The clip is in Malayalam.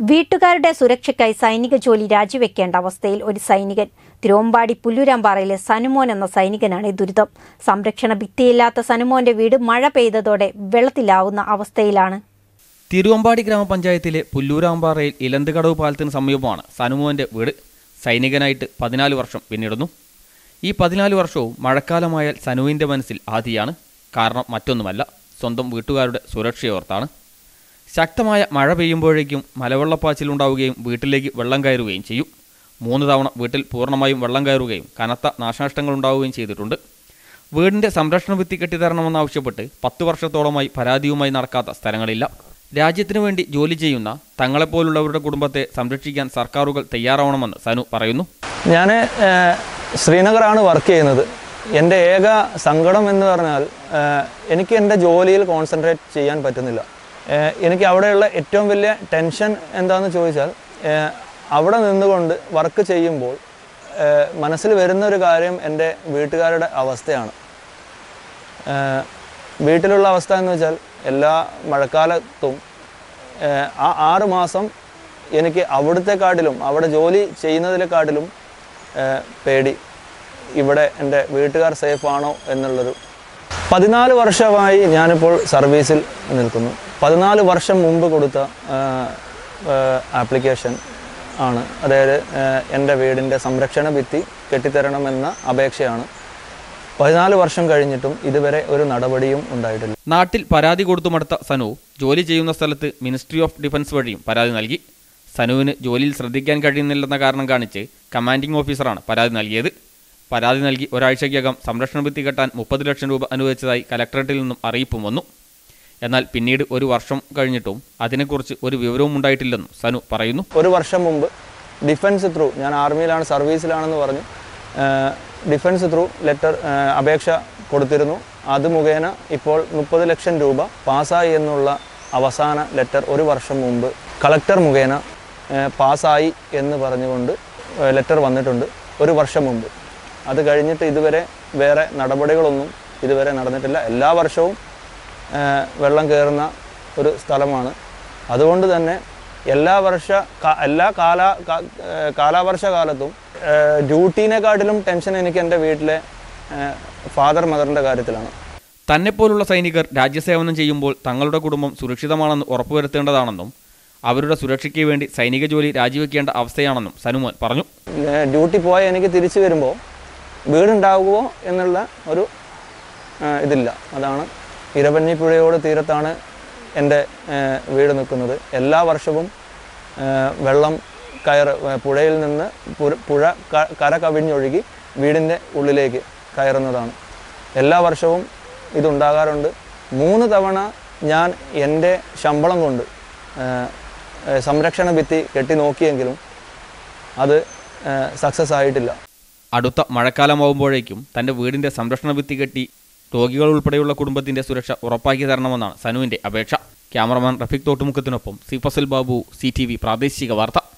വീട്ടുകാരുടെ സുരക്ഷയ്ക്കായി സൈനിക ജോലി രാജിവെക്കേണ്ട അവസ്ഥയിൽ ഒരു സൈനികൻ തിരുവമ്പാടി പുല്ലൂരാമ്പാറയിലെ സനുമോൻ എന്ന സൈനികനാണ് ഈ ദുരിതം സംരക്ഷണ ഭിത്തിയില്ലാത്ത സനുമോന്റെ വീട് മഴ പെയ്തതോടെ വെള്ളത്തിലാവുന്ന അവസ്ഥയിലാണ് തിരുവമ്പാടി ഗ്രാമപഞ്ചായത്തിലെ പുല്ലൂരാമ്പാറയിൽ ഇലന്തുകടവ് പാലത്തിന് സമീപമാണ് സനുമോന്റെ വീട് സൈനികനായിട്ട് പതിനാല് വർഷം പിന്നിടുന്നു ഈ പതിനാല് വർഷവും മഴക്കാലമായാൽ സനുവിൻ്റെ മനസ്സിൽ ആദിയാണ് കാരണം മറ്റൊന്നുമല്ല സ്വന്തം വീട്ടുകാരുടെ സുരക്ഷയോർത്താണ് ശക്തമായ മഴ പെയ്യുമ്പോഴേക്കും മലവെള്ളപ്പാച്ചിലുണ്ടാവുകയും വീട്ടിലേക്ക് വെള്ളം കയറുകയും ചെയ്യും മൂന്ന് തവണ വീട്ടിൽ പൂർണ്ണമായും വെള്ളം കയറുകയും കനത്ത നാശനഷ്ടങ്ങൾ ഉണ്ടാവുകയും ചെയ്തിട്ടുണ്ട് വീടിൻ്റെ സംരക്ഷണ ഭിത്തി കെട്ടിത്തരണമെന്നാവശ്യപ്പെട്ട് പത്ത് വർഷത്തോളമായി പരാതിയുമായി നടക്കാത്ത സ്ഥലങ്ങളില്ല രാജ്യത്തിനു വേണ്ടി ജോലി ചെയ്യുന്ന തങ്ങളെപ്പോലുള്ളവരുടെ കുടുംബത്തെ സംരക്ഷിക്കാൻ സർക്കാരുകൾ തയ്യാറാവണമെന്ന് സനു പറയുന്നു ഞാൻ ശ്രീനഗറാണ് വർക്ക് ചെയ്യുന്നത് എൻ്റെ ഏക സങ്കടം എന്ന് പറഞ്ഞാൽ ഏഹ്, എനിക്ക് എൻ്റെ ജോലിയിൽ കോൺസെൻട്രേറ്റ് ചെയ്യാൻ പറ്റുന്നില്ല ഏഹ്, എനിക്ക് അവിടെയുള്ള ഏറ്റവും വലിയ ടെൻഷൻ എന്താണെന്ന് ചോദിച്ചാൽ ഏഹ്, അവിടെ നിന്നുകൊണ്ട് വർക്ക് ചെയ്യുമ്പോൾ ഏഹ്, മനസ്സിൽ വരുന്ന ഒരു കാര്യം എൻ്റെ വീട്ടുകാരുടെ അവസ്ഥയാണ് ഏഹ്, വീട്ടിലുള്ള അവസ്ഥ എന്ന് വെച്ചാൽ എല്ലാ മഴക്കാലത്തും ഏഹ്, ആ ആറ് മാസം എനിക്ക് അവിടുത്തെക്കാട്ടിലും അവിടെ ജോലി ചെയ്യുന്നതിനെക്കാട്ടിലും ഏഹ്, പേടി ഇവിടെ എൻ്റെ വീട്ടുകാർ സേഫ് ആണോ എന്നുള്ളൊരു പതിനാല് വർഷമായി ഞാനിപ്പോൾ സർവീസിൽ നിൽക്കുന്നു പതിനാല് വർഷം മുമ്പ് കൊടുത്ത ആപ്ലിക്കേഷൻ ആണ് അതായത് ഏഹ്, എൻ്റെ വീടിൻ്റെ സംരക്ഷണ ഭിത്തി കെട്ടിത്തരണമെന്ന അപേക്ഷയാണ് പതിനാല് വർഷം കഴിഞ്ഞിട്ടും ഇതുവരെ ഒരു നടപടിയും ഉണ്ടായിട്ടില്ല നാട്ടിൽ പരാതി കൊടുത്തു മടുത്ത സനു ജോലി ചെയ്യുന്ന സ്ഥലത്ത് മിനിസ്ട്രി ഓഫ് ഡിഫൻസ് വഴിയും പരാതി നൽകി സനുവിന് ജോലിയിൽ ശ്രദ്ധിക്കാൻ കഴിയുന്നില്ലെന്ന കാരണം കാണിച്ച് കമാൻഡിംഗ് ഓഫീസറാണ് പരാതി നൽകിയത് പരാതി നൽകി ഒരാഴ്ചയ്ക്കകം സംരക്ഷണ ഭിത്തി കെട്ടാൻ മുപ്പത് ലക്ഷം രൂപ അനുവദിച്ചതായി കലക്ടറേറ്റിൽ നിന്നും അറിയിപ്പും വന്നു എന്നാൽ പിന്നീട് ഒരു വർഷം കഴിഞ്ഞിട്ടും അതിനെക്കുറിച്ച് ഒരു വിവരവും ഉണ്ടായിട്ടില്ലെന്നും സനു പറയുന്നു ഒരു വർഷം മുമ്പ് ഡിഫൻസ് ത്രൂ ഞാൻ ആർമിയിലാണ് സർവീസിലാണെന്ന് പറഞ്ഞു ഏഹ്, ഡിഫൻസ് ത്രൂ ലെറ്റർ ഏഹ്, അപേക്ഷ കൊടുത്തിരുന്നു അത് മുഖേന ഇപ്പോൾ മുപ്പത് ലക്ഷം രൂപ പാസ്സായി എന്നുള്ള അവസാന ലെറ്റർ ഒരു വർഷം മുമ്പ് കളക്ടർ മുഖേന ഏഹ്, പാസ്സായി എന്ന് പറഞ്ഞുകൊണ്ട് ഏഹ്, ലെറ്റർ വന്നിട്ടുണ്ട് ഒരു വർഷം മുമ്പ് അത് കഴിഞ്ഞിട്ട് ഇതുവരെ വേറെ നടപടികളൊന്നും ഇതുവരെ നടന്നിട്ടില്ല എല്ലാ വർഷവും ഏഹ് വെള്ളം കയറുന്ന ഒരു സ്ഥലമാണ് അതുകൊണ്ട് തന്നെ എല്ലാ വർഷ കാ- എല്ലാ കാല കാ- ഏഹ് കാലാവർഷ കാലത്തും ഏഹ് ഡ്യൂട്ടീനെക്കാട്ടിലും ടെൻഷൻ എനിക്ക് എൻ്റെ വീട്ടിലെ ഫാദർ മദറിൻ്റെ കാര്യത്തിലാണ് തന്നെപ്പോലുള്ള സൈനികർ രാജ്യസേവനം ചെയ്യുമ്പോൾ തങ്ങളുടെ കുടുംബം സുരക്ഷിതമാണെന്ന് ഉറപ്പുവരുത്തേണ്ടതാണെന്നും അവരുടെ സുരക്ഷയ്ക്ക് വേണ്ടി സൈനിക ജോലി രാജിവെക്കേണ്ട അവസ്ഥയാണെന്നും സനുമോൻ പറഞ്ഞു ഏഹ് ഡ്യൂട്ടി പോയ എനിക്ക് തിരിച്ചു വരുമ്പോൾ വീടുണ്ടാകുമോ എന്നുള്ള ഒരു ഏഹ് ഇതില്ല അതാണ് ഇരവഞ്ഞിപ്പുഴയോട് തീരത്താണ് എൻ്റെ ഏഹ് വീട് നിൽക്കുന്നത് എല്ലാ വർഷവും ഏഹ് വെള്ളം കയറ് ഏഹ് പുഴയിൽ നിന്ന് പുര- പുഴ ക- കര കവിഞ്ഞൊഴുകി വീടിൻ്റെ ഉള്ളിലേക്ക് കയറുന്നതാണ് എല്ലാ വർഷവും ഇതുണ്ടാകാറുണ്ട് മൂന്ന് തവണ ഞാൻ എൻ്റെ ശമ്പളം കൊണ്ട് ഏഹ് ഏഹ് സംരക്ഷണ ഭിത്തി കെട്ടി നോക്കിയെങ്കിലും അത് സക്സസ് ആയിട്ടില്ല അടുത്ത മഴക്കാലമാവുമ്പോഴേക്കും തന്റെ വീടിന്റെ സംരക്ഷണ ഭിത്തി കെട്ടി രോഗികൾ ഉൾപ്പെടെയുള്ള കുടുംബത്തിന്റെ സുരക്ഷ ഉറപ്പാക്കി തരണമെന്നാണ് സനുവിന്റെ അപേക്ഷ ക്യാമറമാൻ റഫീഖ് തോട്ടുമുഖത്തിനൊപ്പം C Fasal Babu C T V പ്രാദേശിക വാർത്ത